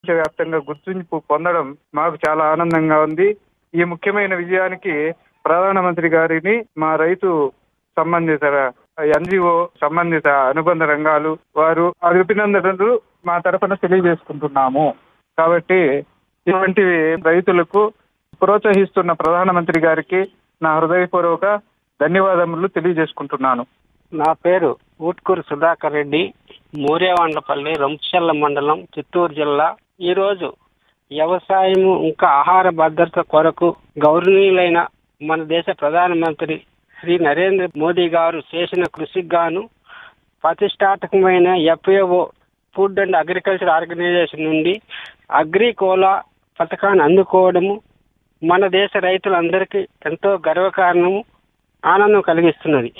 ప్రపంచవ్యాప్తంగా గుర్తింపు పొందడం మాకు చాలా ఆనందంగా ఉంది ఈ ముఖ్యమైన విజయానికి ప్రధానమంత్రి గారిని మా రైతు సంబంధిత ఎన్జిఓ సంబంధిత అనుబంధ రంగాలు వారు అభినందనలు మా తరఫున తెలియజేసుకుంటున్నాము కాబట్టి ఇటువంటి రైతులకు ప్రోత్సహిస్తున్న ప్రధానమంత్రి గారికి నా హృదయపూర్వక ధన్యవాదములు తెలియజేసుకుంటున్నాను నా పేరు ఊట్కూరు సుధాకర్ రెడ్డి మూరేవాండ్లపల్లి రంచల్ల మండలం చిత్తూరు జిల్లా ఈరోజు వ్యవసాయం ఇంకా ఆహార భద్రత కొరకు గౌరవనీయులైన మన దేశ ప్రధానమంత్రి శ్రీ నరేంద్ర మోదీ గారు చేసిన కృషికి గాను ప్రతిష్టాత్మకమైన FAO food and agriculture organization నుండి అగ్రికోలా పథకాన్ని అందుకోవడము మన దేశ రైతులందరికీ ఎంతో గర్వకారణము ఆనందం కలిగిస్తున్నది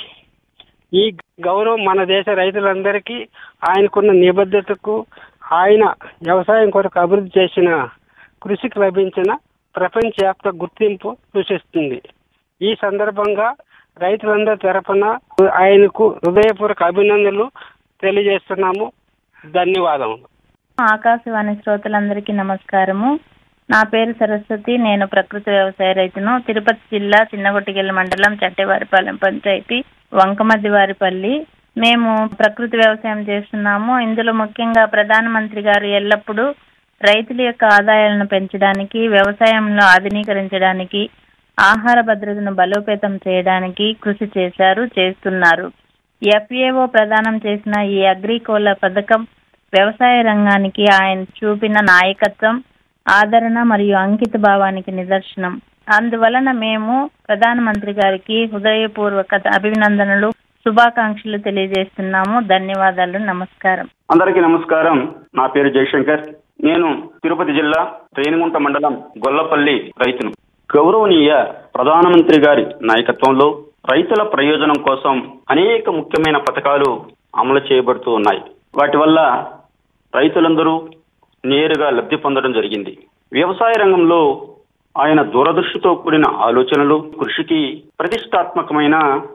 ఈ గౌరవం మన దేశ రైతులందరికీ ఆయనకున్న నిబద్ధతకు ఆయన వ్యవసాయం కొరకు అభివృద్ధి చేసిన కృషికి లభించిన ప్రపంచవ్యాప్త గుర్తింపు సూచిస్తుంది ఈ సందర్భంగా రైతులందరి తరపున ఆయనకు హృదయపూర్వక అభినందనలు తెలియజేస్తున్నాము ధన్యవాదములు ఆకాశవాణి శ్రోతలందరికీ నమస్కారము నా పేరు సరస్వతి నేను ప్రకృతి వ్యవసాయ రైతును తిరుపతి జిల్లా చిన్నగొట్టిగెల్ల మండలం చట్టేవారిపాలెం పంచాయతీ వంకమద్దివారిపల్లి మేము ప్రకృతి వ్యవసాయం చేస్తున్నాము ఇందులో ముఖ్యంగా ప్రధానమంత్రి గారు ఎల్లప్పుడూ రైతుల యొక్క ఆదాయాలను పెంచడానికి వ్యవసాయంలో ఆధునీకరించడానికి ఆహార భద్రతను బలోపేతం చేయడానికి కృషి చేశారు చేస్తున్నారు ఎఫ్ఏఓ ప్రదానం చేసిన ఈ అగ్రికోల పథకం వ్యవసాయ రంగానికి ఆయన చూపిన నాయకత్వం ఆదరణ మరియు అంకిత భావానికి నిదర్శనం అందువలన మేము ప్రధానమంత్రి గారికి హృదయపూర్వక అభినందనలు శుభాకాంక్షలు తెలియజేస్తున్నాము ధన్యవాదాలు నమస్కారం అందరికీ నమస్కారం నా పేరు జయశంకర్ నేను తిరుపతి జిల్లా రేణిగుంట మండలం గొల్లపల్లి రైతును గౌరవనీయ ప్రధానమంత్రి గారి నాయకత్వంలో రైతుల ప్రయోజనం కోసం అనేక ముఖ్యమైన పథకాలు అమలు చేయబడుతూ ఉన్నాయి వాటి వల్ల రైతులందరూ నేరుగా లబ్ధి పొందడం జరిగింది వ్యవసాయ రంగంలో ఆయన దూరదృష్టితో కూడిన ఆలోచనలు కృషికి ప్రతిష్టాత్మకమైన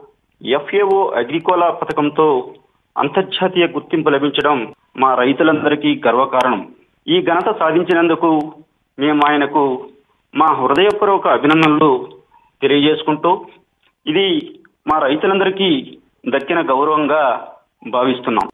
ఎఫ్ఏఓ అగ్రికోలా పథకంతో అంతర్జాతీయ గుర్తింపు లభించడం మా రైతులందరికీ గర్వకారణం ఈ ఘనత సాధించినందుకు మేము ఆయనకు మా హృదయపూర్వక అభినందనలు తెలియజేసుకుంటూ ఇది మా రైతులందరికీ దక్కిన గౌరవంగా భావిస్తున్నాం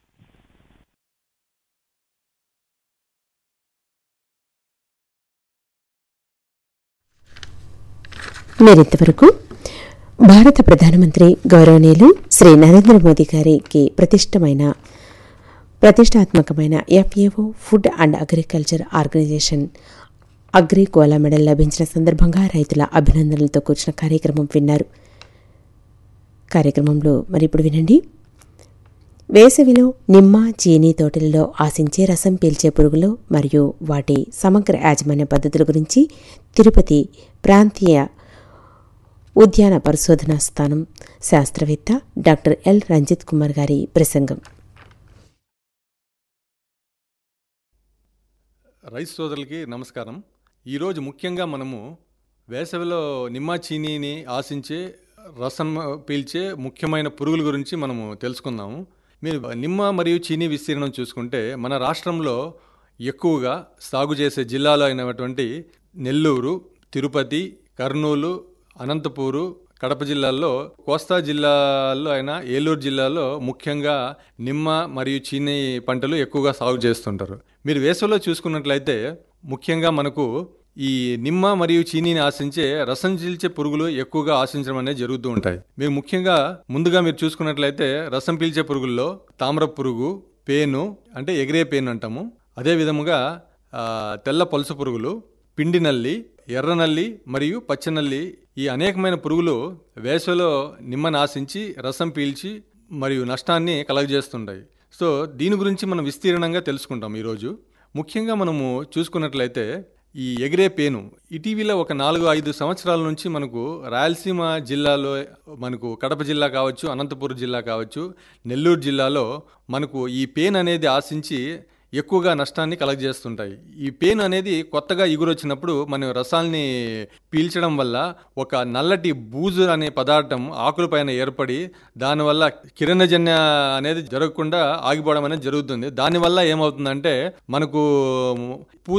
మీరింతవరకు భారత ప్రధానమంత్రి గౌరవనీయులు శ్రీ నరేంద్ర మోదీ గారికి ప్రతిష్టమైన ప్రతిష్టాత్మకమైన FAO food and agriculture organization Agricola medal లభించిన సందర్భంగా రైతుల అభినందనలతో కూర్చున్న కార్యక్రమం విన్నారు కార్యక్రమంలో మరి ఇప్పుడు వినండి వేసవిలో నిమ్మ చీనీ తోటలలో ఆశించే రసం పీల్చే పురుగులు మరియు వాటి సమగ్ర యాజమాన్య పద్ధతుల గురించి తిరుపతి ప్రాంతీయ ఉద్యాన పరిశోధనా స్థానం శాస్త్రవేత్త డాక్టర్ ఎల్ రంజిత్ కుమార్ గారి ప్రసంగం రైస్ సోదరులకి నమస్కారం ఈరోజు ముఖ్యంగా మనము వేసవిలో నిమ్మ చీనీని ఆశించే రసం పీల్చే ముఖ్యమైన పురుగుల గురించి మనము తెలుసుకుందాము మీరు నిమ్మ మరియు చీనీ విస్తీర్ణం చూసుకుంటే మన రాష్ట్రంలో ఎక్కువగా సాగు చేసే జిల్లాలు అయినటువంటి నెల్లూరు తిరుపతి కర్నూలు అనంతపూరు కడప జిల్లాల్లో కోస్తా జిల్లాల్లో అయినా ఏలూరు జిల్లాలో ముఖ్యంగా నిమ్మ మరియు చీనీ పంటలు ఎక్కువగా సాగు చేస్తుంటారు మీరు వేసవిలో చూసుకున్నట్లయితే ముఖ్యంగా మనకు ఈ నిమ్మ మరియు చీనీని ఆశించే రసం చీల్చే పురుగులు ఎక్కువగా ఆశించడం అనేది జరుగుతూ ఉంటాయి మీరు ముఖ్యంగా ముందుగా మీరు చూసుకున్నట్లయితే రసం పీల్చే పురుగుల్లో తామ్ర పురుగు పేను అంటే ఎగిరే పేను అంటాము అదే విధముగా ఆ, తెల్ల పలుసు పురుగులు పిండి నల్లి ఎర్ర నల్లి మరియు పచ్చనల్లి ఈ అనేకమైన పురుగులు వేసవిలో నిమ్మను ఆశించి రసం పీల్చి మరియు నష్టాన్ని కలగజేస్తుంటాయి సో దీని గురించి మనం విస్తీర్ణంగా తెలుసుకుంటాం ఈరోజు ముఖ్యంగా మనము చూసుకున్నట్లయితే ఈ ఎగిరే పేను ఇటీవల ఒక నాలుగు ఐదు సంవత్సరాల నుంచి మనకు రాయలసీమ జిల్లాలో మనకు కడప జిల్లా కావచ్చు అనంతపురం జిల్లా కావచ్చు నెల్లూరు జిల్లాలో మనకు ఈ పేను అనేది ఆశించి ఎక్కువగా నష్టాన్ని కలగజేస్తుంటాయి ఈ పెయిన్ అనేది కొత్తగా ఎగురొచ్చినప్పుడు మన రసాల్ని పీల్చడం వల్ల ఒక నల్లటి బూజు అనే పదార్థం ఆకులపైన ఏర్పడి దానివల్ల కిరణజన్య అనేది జరగకుండా ఆగిపోవడం అనేది జరుగుతుంది దానివల్ల ఏమవుతుందంటే మనకు పూ